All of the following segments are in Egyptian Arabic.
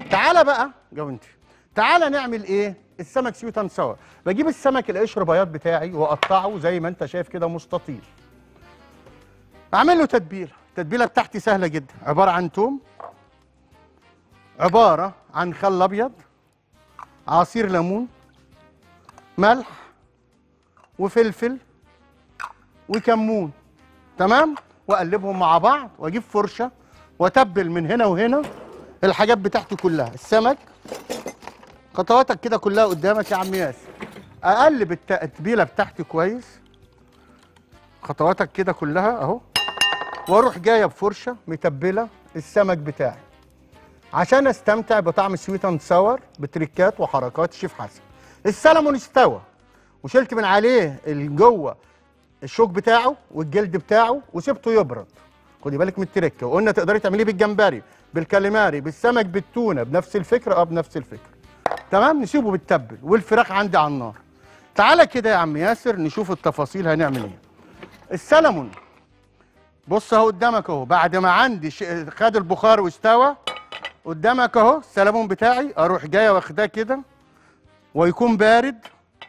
تعالى بقى جو انت تعالى نعمل ايه السمك سويت اند ساور بجيب السمك القشر بياض بتاعي واقطعه زي ما انت شايف كده مستطيل اعمل له تتبيله التتبيله بتاعتي سهله جدا عباره عن توم عباره عن خل ابيض عصير ليمون ملح وفلفل وكمون تمام واقلبهم مع بعض واجيب فرشه واتبل من هنا وهنا الحاجات بتاعتي كلها السمك خطواتك كده كلها قدامك يا عم ياسر اقلب الت- التتبيله بتاعتي كويس خطواتك كده كلها اهو واروح جايه بفرشه متبله السمك بتاعي عشان استمتع بطعم سويت اند ساور بتريكات وحركات الشيف حسن السلمون استوى وشلت من عليه اللي جوه الشوك بتاعه والجلد بتاعه وسبته يبرد خدي بالك من التركه وقلنا تقدري تعمليه بالجمبري بالكاليماري بالسمك بالتونه بنفس الفكره اه بنفس الفكره تمام نسيبه بالتبل والفراخ عندي على النار تعالى كده يا عم ياسر نشوف التفاصيل هنعمل ايه السلمون بص اهو قدامك اهو بعد ما عندي ش... خد البخار واستوى قدامك اهو السلمون بتاعي اروح جايه واخداه كده ويكون بارد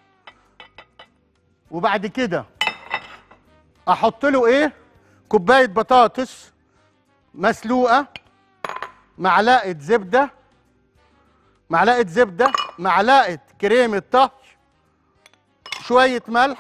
وبعد كده احط له ايه كوبايه بطاطس مسلوقه معلقه زبده معلقه زبده معلقه كريمه طهي شويه ملح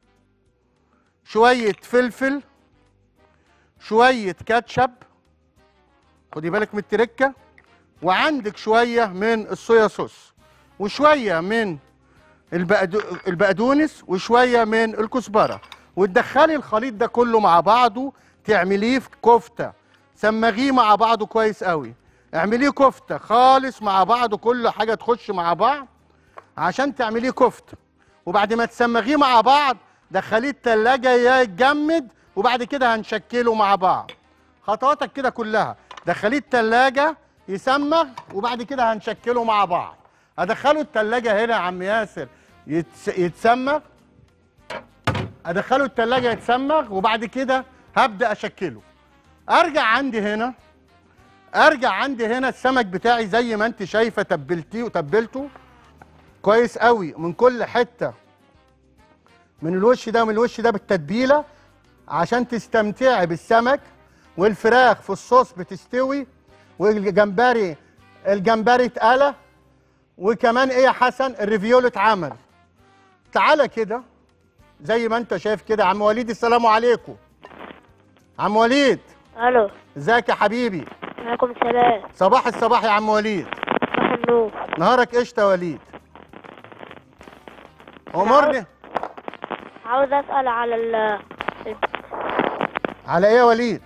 شويه فلفل شويه كاتشب خدي بالك من التركه وعندك شويه من الصويا صوص وشويه من البقدو- البقدونس وشويه من الكزبره وتدخلي الخليط ده كله مع بعضه تعمليه في كفته سمغيه مع بعضه كويس قوي اعمليه كفته خالص مع بعضه كل حاجه تخش مع بعض عشان تعمليه كفته وبعد ما تسمغيه مع بعض دخليه التلاجة يتجمد وبعد كده هنشكله مع بعض خطواتك كده كلها دخليه التلاجة يسمغ وبعد كده هنشكله مع بعض ادخله التلاجة هنا يا عم ياسر يتس... يتسمغ ادخله التلاجة يتسمغ وبعد كده هبدأ اشكله ارجع عندي هنا ارجع عندي هنا السمك بتاعي زي ما انت شايفه تبلتيه وتبلته كويس قوي من كل حته من الوش ده ومن الوش ده بالتتبيله عشان تستمتعي بالسمك والفراخ في الصوص بتستوي والجمبري الجمبري اتقلى وكمان ايه يا حسن الريفيولو اتعمل تعالى كده زي ما انت شايف كده عم وليد السلام عليكم عم وليد الو ازيك يا حبيبي عليكم السلام صباح الصباح يا عم وليد صباح النور نهارك قشطه يا وليد امرني عاوز اسال على ال ال- على ايه يا وليد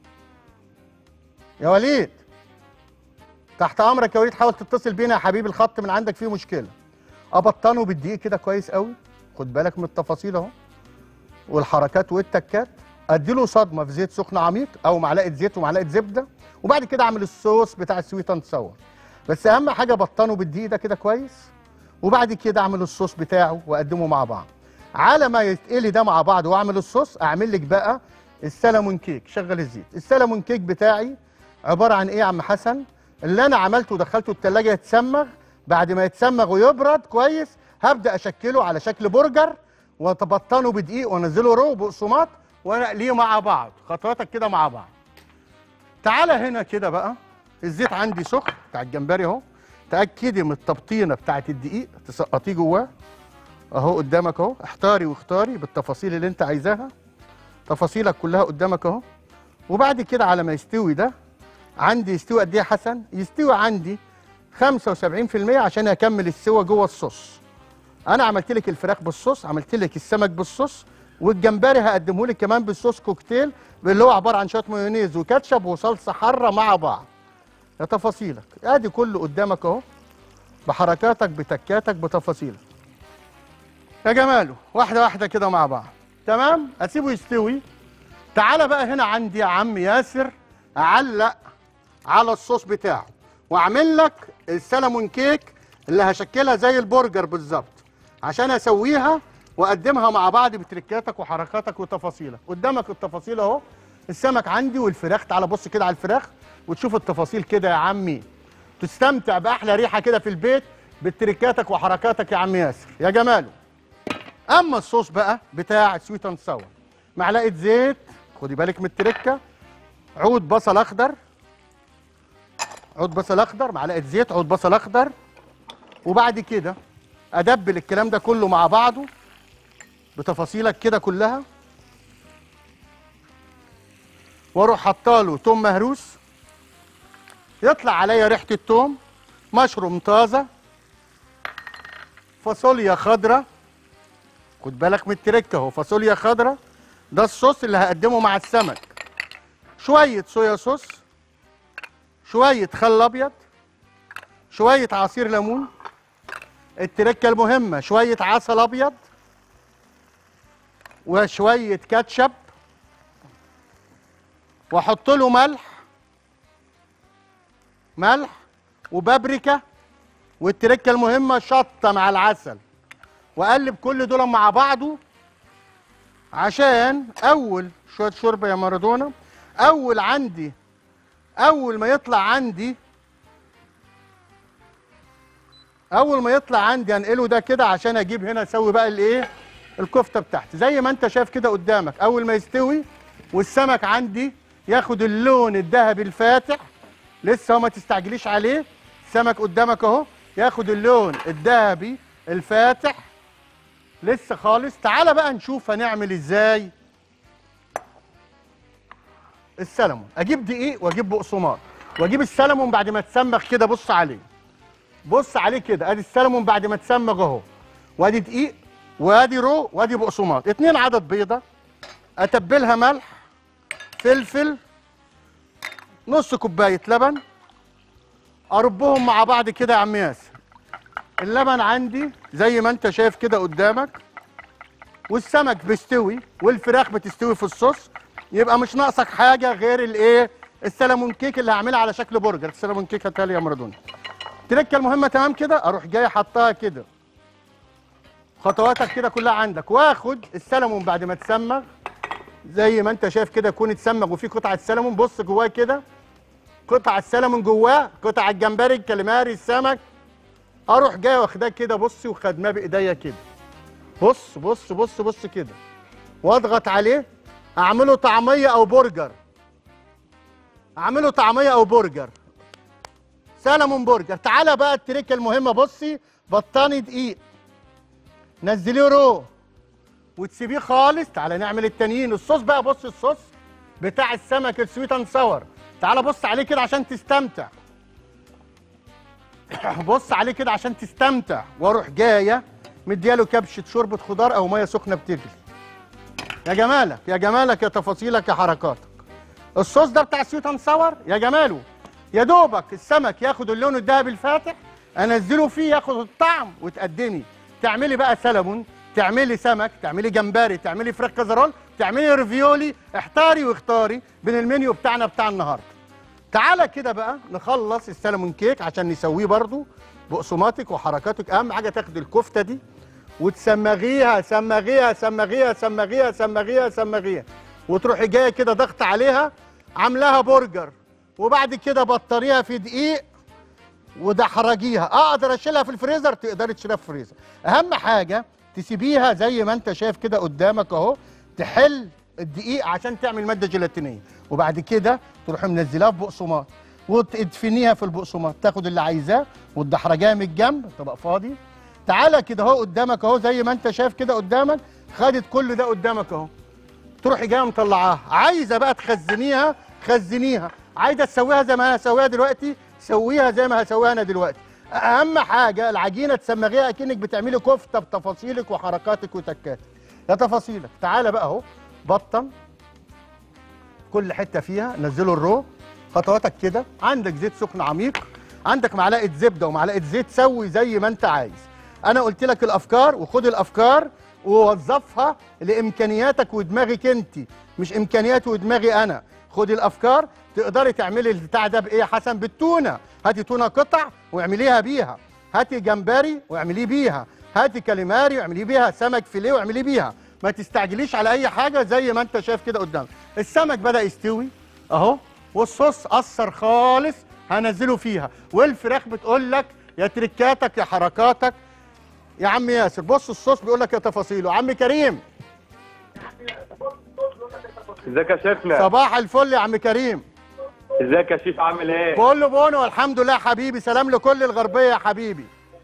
يا وليد تحت امرك يا وليد حاول تتصل بينا يا حبيبي الخط من عندك فيه مشكله ابطنه بالدقيق كده كويس قوي خد بالك من التفاصيل اهو والحركات والتكات اديله صدمه في زيت سخن عميق او معلقه زيت ومعلقه زبده وبعد كده اعمل الصوص بتاع السويت اند ساور بس اهم حاجه بطنه بالدقيق ده كده كويس وبعد كده اعمل الصوص بتاعه واقدمه مع بعض على ما يتقلي ده مع بعض واعمل الصوص اعمل لك بقى السلمون كيك شغل الزيت السلمون كيك بتاعي عباره عن ايه يا عم حسن اللي انا عملته ودخلته التلاجة يتسمغ بعد ما يتسمغ ويبرد كويس هبدا اشكله على شكل برجر واتبطنه بدقيق وانزله رو بقسماط وانا اقليه مع بعض خطواتك كده مع بعض تعالى هنا كده بقى الزيت عندي سخن بتاع الجمبري اهو تاكدي من التبطينه بتاعت الدقيق تسقطيه جواه اهو قدامك اهو احتاري واختاري بالتفاصيل اللي انت عايزاها تفاصيلك كلها قدامك اهو وبعد كده على ما يستوي ده عندي يستوي قد ايه يا حسن يستوي عندي 75% عشان اكمل السوا جوه الصوص انا عملت لك الفراخ بالصوص عملت لك السمك بالصوص والجمبري هقدمه لك كمان بالصوص كوكتيل اللي هو عباره عن شويه مايونيز وكاتشب وصلصه حاره مع بعض يا تفاصيلك ادي كله قدامك اهو بحركاتك بتكاتك بتفاصيلك يا جماله واحده واحده كده مع بعض تمام اسيبه يستوي تعالى بقى هنا عندي يا عم ياسر اعلق على الصوص بتاعه واعمل لك السلمون كيك اللي هشكلها زي البرجر بالظبط عشان اسويها واقدمها مع بعض بتركاتك وحركاتك وتفاصيلك قدامك التفاصيل اهو السمك عندي والفراخ تعالى بص كده على الفراخ وتشوف التفاصيل كده يا عمي تستمتع باحلى ريحه كده في البيت بتركاتك وحركاتك يا عم ياسر يا جماله اما الصوص بقى بتاع سويت اند ساور معلقه زيت خدي بالك من التركه عود بصل اخضر عود بصل اخضر معلقه زيت عود بصل اخضر وبعد كده ادبل الكلام ده كله مع بعضه بتفاصيلك كده كلها واروح حطاله توم مهروس يطلع عليا ريحه التوم مشروم طازه فاصوليا خضراء خد بالك من التركه اهو فاصوليا خضراء ده الصوص اللي هقدمه مع السمك شويه صويا صوص شويه خل ابيض شويه عصير ليمون التركه المهمه شويه عسل ابيض وشويه كاتشب واحط له ملح ملح وبابريكا والتركه المهمه شطه مع العسل واقلب كل دول مع بعضه عشان اول شويه شوربه يا مارادونا اول عندي اول ما يطلع عندي اول ما يطلع عندي انقله ده كده عشان اجيب هنا اسوي بقى الايه الكفته بتاعتي زي ما انت شايف كده قدامك اول ما يستوي والسمك عندي ياخد اللون الذهبي الفاتح لسه هو ما تستعجليش عليه السمك قدامك اهو ياخد اللون الذهبي الفاتح لسه خالص تعالى بقى نشوف هنعمل ازاي السلمون اجيب دقيق واجيب بقسماط واجيب السلمون بعد ما تسمخ كده بص عليه بص عليه كده ادي السلمون بعد ما تسمغ اهو وادي دقيق وادي رو وادي بقسماط اتنين عدد بيضه اتبلها ملح فلفل نص كوبايه لبن اربهم مع بعض كده يا عم ياسر اللبن عندي زي ما انت شايف كده قدامك والسمك بيستوي والفراخ بتستوي في الصوص يبقى مش ناقصك حاجه غير الايه السلمون كيك اللي هعملها على شكل برجر السلمون كيك هتالي يا مارادونا التركه المهمه تمام كده اروح جاي حطها كده خطواتك كده كلها عندك واخد السلمون بعد ما تسمغ زي ما انت شايف كده يكون اتسمغ وفي قطعه سلمون بص جواه كده قطع السلمون جواه قطع الجمبري الكاليماري السمك اروح جاي واخداه كده بصي وخدماه بايديا كده بص بص بص بص كده واضغط عليه اعمله طعميه او برجر اعمله طعميه او برجر سلمون برجر تعالى بقى التركه المهمه بصي بطاني دقيق نزليه رو وتسيبيه خالص تعالى نعمل التانيين الصوص بقى بص الصوص بتاع السمك السويت اند ساور تعالى بص عليه كده عشان تستمتع بص عليه كده عشان تستمتع واروح جايه مدياله كبشه شوربه خضار او ميه سخنه بتغلي يا جمالك يا جمالك يا تفاصيلك يا حركاتك الصوص ده بتاع سويت اند ساور يا جماله يا دوبك السمك ياخد اللون الذهبي الفاتح انزله فيه ياخد الطعم وتقدمي تعملي بقى سلمون تعملي سمك تعملي جمبري تعملي فراخ كازرول تعملي ريفيولي احتاري واختاري بين المنيو بتاعنا بتاع النهارده تعالى كده بقى نخلص السلمون كيك عشان نسويه برضو بقسماتك وحركاتك اهم حاجه تاخد الكفته دي وتسمغيها سمغيها سمغيها سمغيها سمغيها سمغيها وتروحي جايه كده ضغط عليها عاملاها برجر وبعد كده بطريها في دقيق ودحرجيها اقدر اشيلها في الفريزر تقدري تشيلها في الفريزر اهم حاجه تسيبيها زي ما انت شايف كده قدامك اهو تحل الدقيق عشان تعمل ماده جيلاتينيه وبعد كده تروح منزلاها في بقسماط وتدفنيها في البقسماط تاخد اللي عايزاه وتدحرجيها من الجنب تبقى فاضي تعالى كده اهو قدامك اهو زي ما انت شايف كده قدامك خدت كل ده قدامك اهو تروحي جايه مطلعاها عايزه بقى تخزنيها خزنيها عايزه تسويها زي ما انا هسويها دلوقتي سويها زي ما هسويها انا دلوقتي اهم حاجه العجينه تسمغيها اكنك بتعملي كفته بتفاصيلك وحركاتك وتكاتك يا تفاصيلك تعالى بقى اهو بطن كل حته فيها نزله الرو خطواتك كده عندك زيت سخن عميق عندك معلقه زبده ومعلقه زيت سوي زي ما انت عايز انا قلت لك الافكار وخد الافكار ووظفها لامكانياتك ودماغك انت مش امكانياتي ودماغي انا خدي الافكار تقدري تعملي البتاع ده بايه حسن بالتونه هاتي تونه قطع واعمليها بيها هاتي جمبري واعمليه بيها هاتي كاليماري واعمليه بيها سمك فيليه واعمليه بيها ما تستعجليش على اي حاجه زي ما انت شايف كده قدامك السمك بدا يستوي اهو والصوص اثر خالص هنزله فيها والفراخ بتقول لك يا تركاتك يا حركاتك يا عم ياسر بص الصوص بيقول لك يا تفاصيله عم كريم ازيك يا شيفنا صباح الفل يا عم كريم ازيك يا شيف عامل ايه كله بونو الحمد لله حبيبي سلام لكل الغربيه يا حبيبي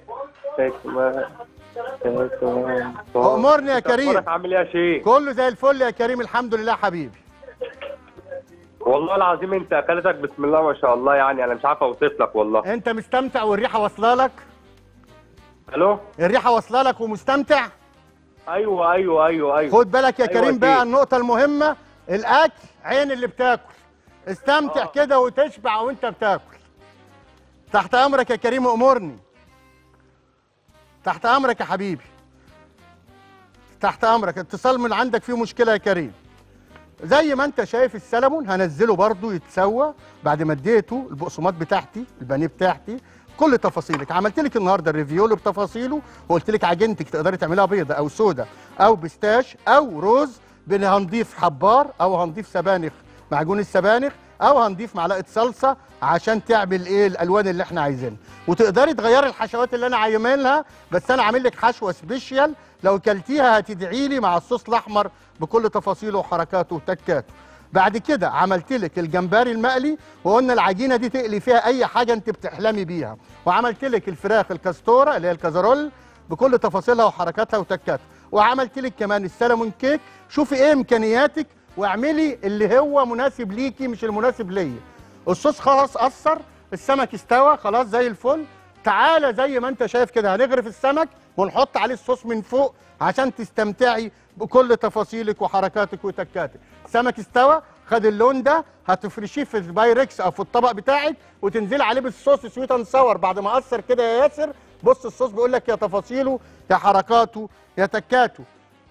أمرني يا كريم. اخبارك عامل ايه يا شيف كله زي الفل يا كريم الحمد لله حبيبي والله العظيم انت اكلتك بسم الله ما شاء الله يعني انا مش عارف اوصف لك والله انت مستمتع والريحه واصله لك الو الريحه واصله لك ومستمتع ايوه ايوه ايوه ايوه خد بالك يا أيوة كريم بقى أكيد. النقطه المهمه الاكل عين اللي بتاكل استمتع آه. كده وتشبع وانت بتاكل تحت امرك يا كريم امرني تحت امرك يا حبيبي تحت امرك اتصال من عندك فيه مشكله يا كريم زي ما انت شايف السلمون هنزله برضو يتسوى بعد ما اديته البقسماط بتاعتي البانيه بتاعتي كل تفاصيلك عملت لك النهارده الريفيولو بتفاصيله وقلت لك عجينتك تقدري تعمليها بيضه او سودا او بستاش او روز بن هنضيف حبار او هنضيف سبانخ معجون السبانخ او هنضيف معلقه صلصه عشان تعمل ايه الالوان اللي احنا عايزينها وتقدري تغيري الحشوات اللي انا عاملها بس انا عامل لك حشوه سبيشال لو كلتيها هتدعي لي مع الصوص الاحمر بكل تفاصيله وحركاته وتكاته بعد كده عملت لك الجمبري المقلي وقلنا العجينه دي تقلي فيها اي حاجه انت بتحلمي بيها وعملت لك الفراخ الكاستورا اللي هي الكازارول بكل تفاصيلها وحركاتها وتكاتها وعملت لك كمان السلمون كيك شوفي ايه امكانياتك واعملي اللي هو مناسب ليكي مش المناسب ليا الصوص خلاص اثر السمك استوى خلاص زي الفل تعالى زي ما انت شايف كده هنغرف السمك ونحط عليه الصوص من فوق عشان تستمتعي بكل تفاصيلك وحركاتك وتكاتك سمك استوى خد اللون ده هتفرشيه في البايركس او في الطبق بتاعك وتنزلي عليه بالصوص سويت اند ساور بعد ما اثر كده يا ياسر بص الصوص بيقول لك يا تفاصيله يا حركاته يا تكاته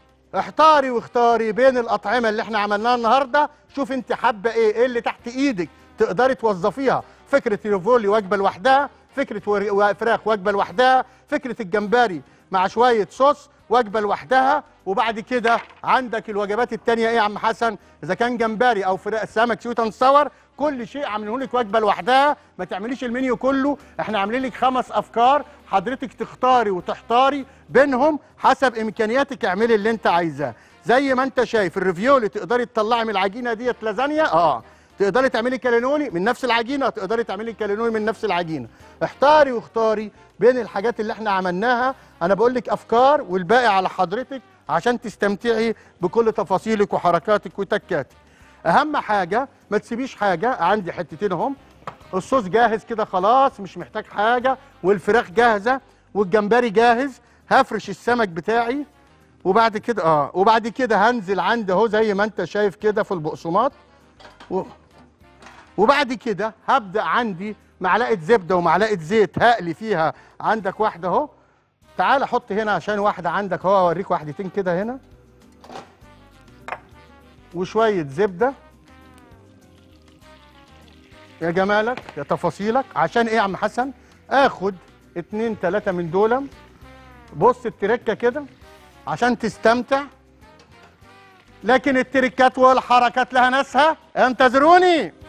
احتاري واختاري بين الاطعمه اللي احنا عملناها النهارده شوف انت حابه ايه ايه اللي تحت ايدك تقدري توظفيها فكره الريفولي وجبه لوحدها فكره ور- فراخ وجبه لوحدها فكره الجمبري مع شويه صوص وجبه لوحدها وبعد كده عندك الوجبات التانية ايه يا عم حسن اذا كان جمبري او فراخ سمك سويت اند ساور كل شيء عاملينه لك وجبه لوحدها ما تعمليش المنيو كله احنا عاملين لك خمس افكار حضرتك تختاري وتحتاري بينهم حسب امكانياتك اعملي اللي انت عايزاه زي ما انت شايف الريفيولي تقدري تطلعي من العجينه ديت لازانيا اه تقدري تعملي كالينوني من نفس العجينه تقدري تعملي كالينوني من نفس العجينه احتاري واختاري بين الحاجات اللي احنا عملناها انا بقول لك افكار والباقي على حضرتك عشان تستمتعي بكل تفاصيلك وحركاتك وتكاتك اهم حاجه ما تسيبيش حاجه عندي حتتين اهم الصوص جاهز كده خلاص مش محتاج حاجه والفراخ جاهزه والجمبري جاهز هفرش السمك بتاعي وبعد كده اه وبعد كده هنزل عند اهو زي ما انت شايف كده في البقسماط و... وبعد كده هبدا عندي معلقه زبده ومعلقه زيت هقلي فيها عندك واحده اهو تعال حط هنا عشان واحده عندك اهو اوريك واحدتين كده هنا وشويه زبده يا جمالك يا تفاصيلك عشان ايه يا عم حسن اخد اتنين تلاته من دول بص التركه كده عشان تستمتع لكن التركات والحركات لها ناسها انتظروني